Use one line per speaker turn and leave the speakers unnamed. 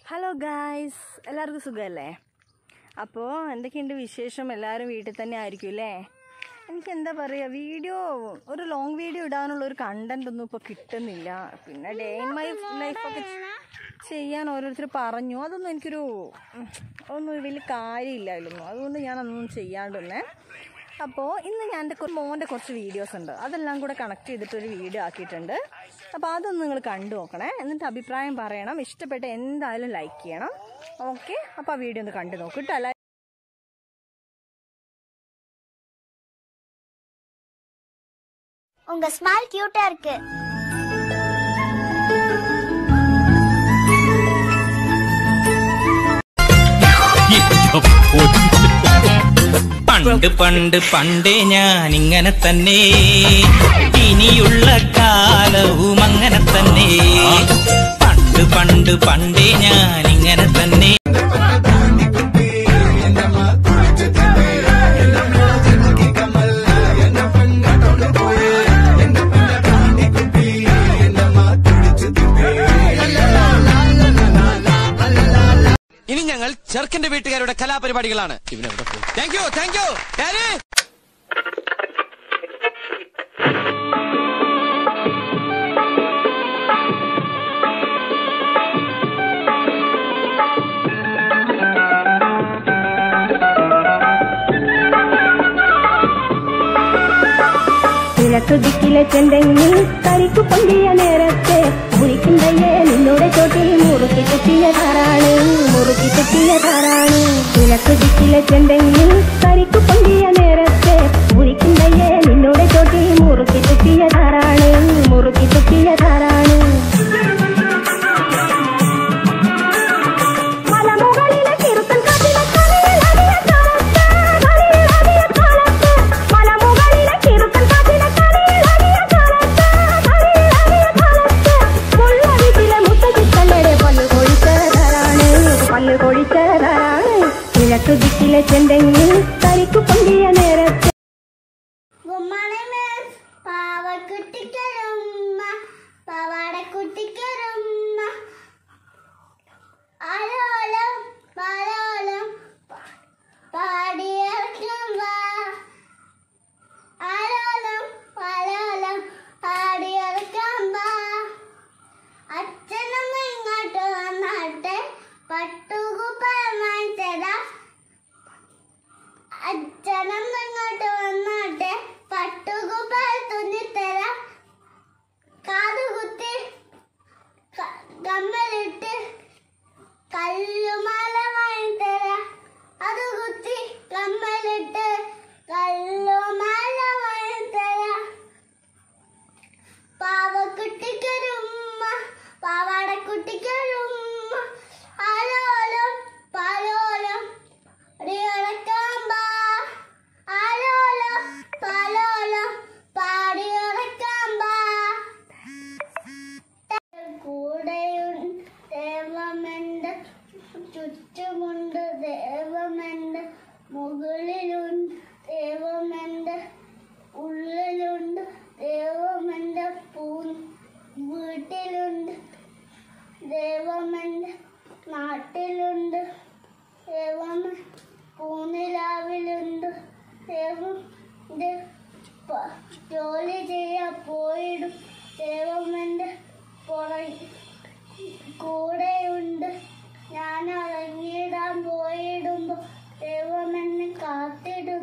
Hello guys എല്ലാവർക്കും സുഖമല്ലേ അപ്പോൾ എന്തൊക്കെയുണ്ട് വിശേഷം എല്ലാവരും വീട്ടിൽ തന്നെ ആയിരിക്കും അല്ലേ എനിക്ക് എന്താ പറയുക വീഡിയോ ഒരു ലോങ് വീഡിയോ ഇടാനുള്ള ഒരു കണ്ടന്റ് ഒന്നും ഇപ്പോൾ കിട്ടുന്നില്ല പിന്നെ ഡേ ഇൻ മൈ ലൈഫൊക്കെ ചെയ്യാൻ ഓരോരുത്തർ പറഞ്ഞു അതൊന്നും എനിക്കൊരു ഉം, ഒന്നും വലിയ കാര്യമില്ലായിരുന്നു അതുകൊണ്ട് ഞാൻ അതൊന്നും ചെയ്യാണ്ടിരുന്നേ അപ്പോൾ ഇന്ന് ഞാൻ എൻ്റെ കൊ- മോൻ്റെ കുറച്ച് വീഡിയോസ് ഉണ്ട് അതെല്ലാം കൂടെ കണക്ട് ചെയ്തിട്ടൊരു വീഡിയോ ആക്കിയിട്ടുണ്ട് അപ്പോൾ അതൊന്ന് നിങ്ങൾ കണ്ടു നോക്കണേ എന്നിട്ട് അഭിപ്രായം പറയണം ഇഷ്ടപ്പെട്ട എന്തായാലും ലൈക്ക് ചെയ്യണം ഓക്കെ അപ്പോൾ ആ വീഡിയോ ഒന്ന് കണ്ടു നോക്കൂ കേട്ടോ എല്ലാവരും
உங்க ஸ்மைல் கியூட்டா இருக்கு
പണ്ട് പണ്ട് പണ്ടേ ഞാൻ ഇങ്ങനെ തന്നെ ഇനിയുള്ള കാലവും അങ്ങനെ തന്നെ പണ്ട് പണ്ട് പണ്ടേ ഞാൻ ഇങ്ങനെ തന്നെ
ഇനി ഞങ്ങൾ ചെറുക്കന്റെ വീട്ടുകാരുടെ കലാപരിപാടികളാണ് thank you thank you daddy
കിഴക്ക് ദിക്കിലെ ചെണ്ടെങ്കിൽ കരിക്കു പൊന്തിയ നേരത്തെ മുറിക്കുണ്ടയ്യേ നിന്നോടെ ചോട്ടിൽ മുറുക്കി കുത്തിയതാരാണ് മുറുക്കി കുത്തിയതാരാണ് കിഴക്ക് ദിക്കിലെ ചെണ്ടെങ്കിൽ കരിക്കു പൊന്തിയ നേരത്തെ മുറിക്കുണ്ടയ്യേ നിന്നോടെ ചോട്ടിൽ മുറുക്കി കുത്തിയതാരാണ് മുറുക്കി കുത്തിയതാരാണ് മലമുകളിലെ കിറുക്കൻ കാട്ടിലെ കളിയിലടിയ കാലത്ത്, കളിയിലടിയ കാലത്ത്. മലമുകളിലെ കിറുക്കൻ കാട്ടിലെ കളിയിലടിയ കാലത്ത്, കളിയിലടിയ കാലത്ത്. മുള്ളരികിലെ മുത്തച്ഛിത്തമ്മയുടെ പല്ല് കൊഴിച്ചതാരാണ്, പല്ല് കൊഴിച്ചതാരാണ്. കിഴക്ക് ദിക്കിലെ ചെണ്ടെങ്കിൽ കരിക്കു പൊന്തിയ നേരത്തെ
പാവക്കുട്ടിക്കരുമ്മ പാവാടക്കുട്ടിക്കരുമ്മ ആലോലം പാലോലം പാടിയിറക്കം വാ ആലോലം പാലോലം പാടിയിറക്കം വാ അച്ഛനമ്മ ഇങ്ങോട്ട് വന്നാട്ടെ പട്ടുകുപ്പമായി തരാം അച്ഛനമ്മ ഇങ്ങോട്ട് വന്നാട്ടെ പട്ടുകുപ്പാൽ തുന്നിത്തരാം കാതുകുത്തി ക- കമ്മലിട്ട് കല്ലുമാല വാങ്ങിത്തരാം അത് കുത്തി കമ്മലിട്ട് കല്ലുമാല വാങ്ങിത്തരാം പാവക്കുട്ടിക്കൊരുമ്മ പാവാടക്കുട്ടിക്കൊരുമ്മ ആലോലം പാലോലം പാടിയുറക്കാമ്പാ ആലോലം പാലോലം പാടിയുറക്കാമ്പാ കൂടെയുണ്ട് ദേവമെന്റെ ചുറ്റുമുണ്ട് ദേവമെന്റെ മുകളിലുണ്ട് ദേവമെന്റെ ഉള്ളിലുണ്ട് ദേവമെന്റെ പൂ വീട്ടിലുണ്ട് ദൈവമെന്റെ നാട്ടിലുണ്ട് ദൈവം പൂനിലാവിലുണ്ട് ദൈവം ഇത് പ- ജോലി ചെയ്യാൻ പോയിടും ദൈവമെന്റെ പുറകെ കൂടെയുണ്ട് ഞാൻ ഇറങ്ങിയിടാൻ പോയിടുമ്പോ ദൈവം എന്നെ കാത്തിടും